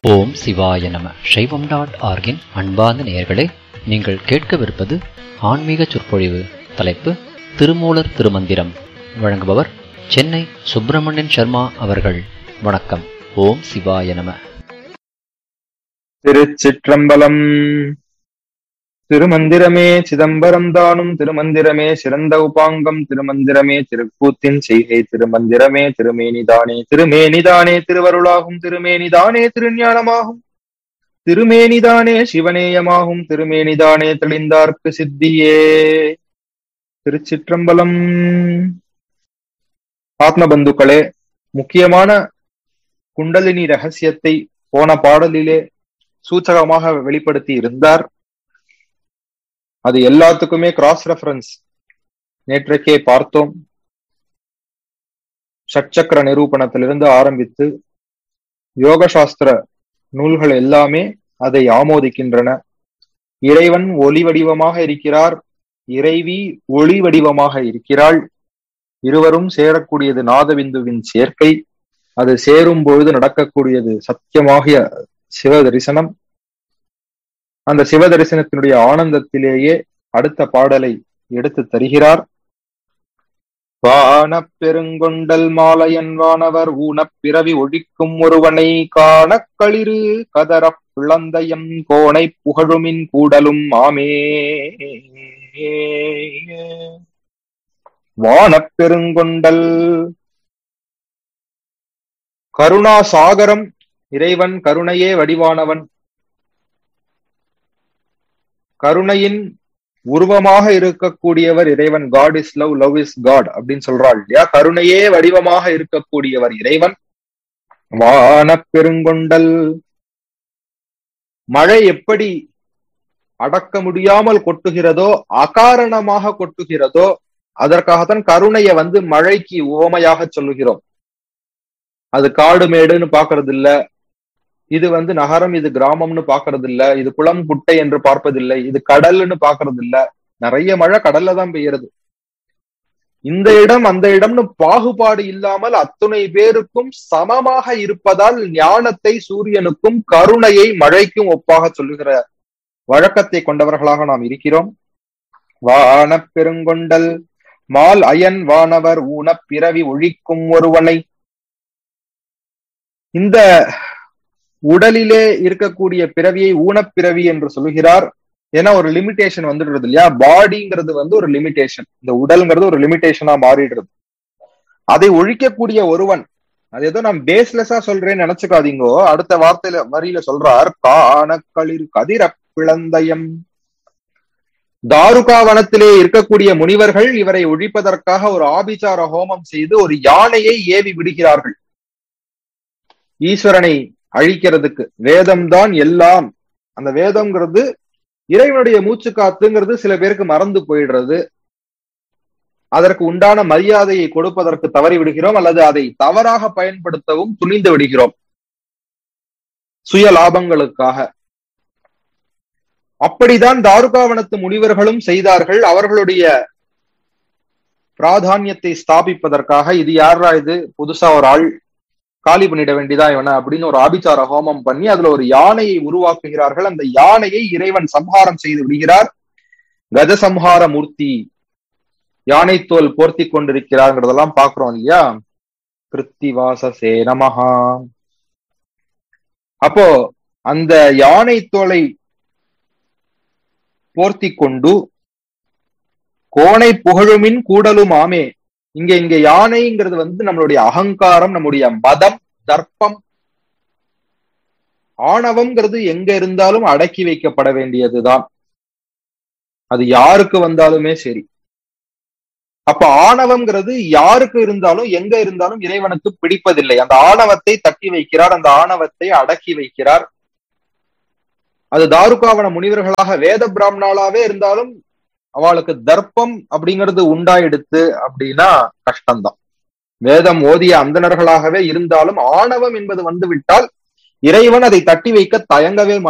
ஓம் சிவாய நம சைவம் டாட் ஆர்கின் அன்பார்ந்த நேயர்களே நீங்கள் கேட்கவிருப்பது ஆன்மீக சொற்பொழிவு தலைப்பு திருமூலர் திருமந்திரம் வழங்குபவர் சென்னை சுப்பிரமணியன் சர்மா அவர்கள் வணக்கம் ஓம் சிவாய நம திருச்சிற்றம்பலம் திருமந்திரமே சிதம்பரம் தானும் திருமந்திரமே சிறந்த உபாங்கம் திருமந்திரமே திருக்கூத்தின் செய்கை திருமந்திரமே திருமேனிதானே திருமேனிதானே திருவருளாகும் திருமேனிதானே திருஞானமாகும் திருமேனிதானே சிவனேயமாகும் திருமேனிதானே தெளிந்தார்க்கு சித்தியே திருச்சிற்றம்பலம் ஆத்மபந்துக்களே முக்கியமான குண்டலினி ரகசியத்தை போன பாடலிலே சூச்சகமாக வெளிப்படுத்தி இருந்தார் அது எல்லாத்துக்குமே கிராஸ் ரெஃபரன்ஸ் நேற்றைக்கே பார்த்தோம் ஷட்சக்கர நிரூபணத்திலிருந்து ஆரம்பித்து யோக சாஸ்திர நூல்கள் எல்லாமே அதை ஆமோதிக்கின்றன இறைவன் ஒளி வடிவமாக இருக்கிறார் இறைவி ஒளி வடிவமாக இருக்கிறாள் இருவரும் சேரக்கூடியது நாதபிந்துவின் சேர்க்கை அது சேரும் பொழுது நடக்கக்கூடியது சத்தியமாகிய சிவ தரிசனம் அந்த சிவ தரிசனத்தினுடைய ஆனந்தத்திலேயே அடுத்த பாடலை எடுத்து தருகிறார் வானப் பெருங்கொண்டல் மாலையன் வானவர் ஊனப் பிறவி ஒழிக்கும் ஒருவனை காணக் களிறு கதரப் பிளந்தயம் கோணை புகழுமின் கூடலும் ஆமே வானப் பெருங்கொண்டல் கருணா சாகரம் இறைவன் கருணையே வடிவானவன் கருணையின் உருவமாக இருக்கக்கூடியவர் இறைவன் God is love love is God அப்படின்னு சொல்றாள் இல்லையா கருணையே வடிவமாக இருக்கக்கூடியவர் இறைவன் வான பெருங்கொண்டல் மழை எப்படி அடக்க முடியாமல் கொட்டுகிறதோ அகாரணமாக கொட்டுகிறதோ அதற்காகத்தான் கருணையை வந்து மழைக்கு உவமையாக சொல்லுகிறோம் அது காடு மேடுன்னு பாக்குறது இல்ல இது வந்து நகரம் இது கிராமம்னு பாக்குறது இல்ல இது குளம் குட்டை என்று பார்ப்பதில்லை இது கடல்னு பாக்குறது இல்ல நிறைய மழை கடல்ல தான் பெய்யறது இந்த இடம் அந்த இடம்னு பாகுபாடு இல்லாமல் அத்துணை பேருக்கும் சமமாக இருப்பதால் ஞானத்தை சூரியனுக்கும் கருணையை மழைக்கும் ஒப்பாக சொல்லுகிற வழக்கத்தை கொண்டவர்களாக நாம் இருக்கிறோம் வான பெருங்கொண்டல் மால் அயன் வானவர் ஊனப் பிறவி ஒழிக்கும் ஒருவனை இந்த உடலிலே இருக்கக்கூடிய பிறவியை ஊனப்பிறவி என்று சொல்லுகிறார் ஏன்னா ஒரு லிமிடேஷன் வந்துடுறது இல்லையா பாடிங்கிறது வந்து ஒரு லிமிடேஷன் இந்த உடல்ங்கிறது ஒரு லிமிடேஷனா மாறிடுறது அதை ஒழிக்கக்கூடிய ஒருவன் அது ஏதோ நான் பேஸ்லெஸ்ஸா சொல்றேன்னு நினைச்சுக்காதீங்கோ அடுத்த வார்த்தையில வரியில சொல்றார் காணக்களிர் கதிர பிளந்தயம் தாருகாவனத்திலே இருக்கக்கூடிய முனிவர்கள் இவரை ஒழிப்பதற்காக ஒரு ஆபிச்சார ஹோமம் செய்து ஒரு யானையை ஏவி விடுகிறார்கள் ஈஸ்வரனை அழிக்கிறதுக்கு வேதம் தான் எல்லாம் அந்த வேதம்ங்கிறது இறைவனுடைய மூச்சு காத்துங்கிறது சில பேருக்கு மறந்து போயிடுறது அதற்கு உண்டான மரியாதையை கொடுப்பதற்கு தவறி விடுகிறோம் அல்லது அதை தவறாக பயன்படுத்தவும் துணிந்து விடுகிறோம் சுய லாபங்களுக்காக அப்படிதான் தாருகாவனத்து முனிவர்களும் செய்தார்கள் அவர்களுடைய பிராதானியத்தை ஸ்தாபிப்பதற்காக இது யாரா இது புதுசா ஒரு ஆள் காலி பண்ணிட வேண்டியதா இவனை அப்படின்னு ஒரு ஆபிச்சார ஹோமம் பண்ணி அதுல ஒரு யானையை உருவாக்குகிறார்கள் அந்த யானையை இறைவன் சம்ஹாரம் செய்து விடுகிறார் கஜசம்ஹார மூர்த்தி யானை தோல் போர்த்தி கொண்டிருக்கிறார்ங்கிறதெல்லாம் பாக்குறோம் இல்லையா கிருத்திவாசசே நமஹா அப்போ அந்த யானை தோலை போர்த்தி கொண்டு கோணை புகழுமின் கூடலும் ஆமே இங்க இங்க யானைங்கிறது வந்து நம்மளுடைய அகங்காரம் நம்முடைய மதம் தர்ப்பம் ஆணவம்ங்கிறது எங்க இருந்தாலும் அடக்கி வைக்கப்பட வேண்டியதுதான் அது யாருக்கு வந்தாலுமே சரி அப்ப ஆணவம்ங்கிறது யாருக்கு இருந்தாலும் எங்க இருந்தாலும் இறைவனுக்கு பிடிப்பதில்லை அந்த ஆணவத்தை தட்டி வைக்கிறார் அந்த ஆணவத்தை அடக்கி வைக்கிறார் அது தாருகாவன முனிவர்களாக வேத பிராமணாலாவே இருந்தாலும் அவளுக்கு தர்ப்பம் அப்படிங்கிறது உண்டாயிடுத்து அப்படின்னா கஷ்டம்தான் வேதம் ஓதிய அந்தணர்களாகவே இருந்தாலும் ஆணவம் என்பது வந்து விட்டால் இறைவன் அதை தட்டி வைக்க தயங்கவே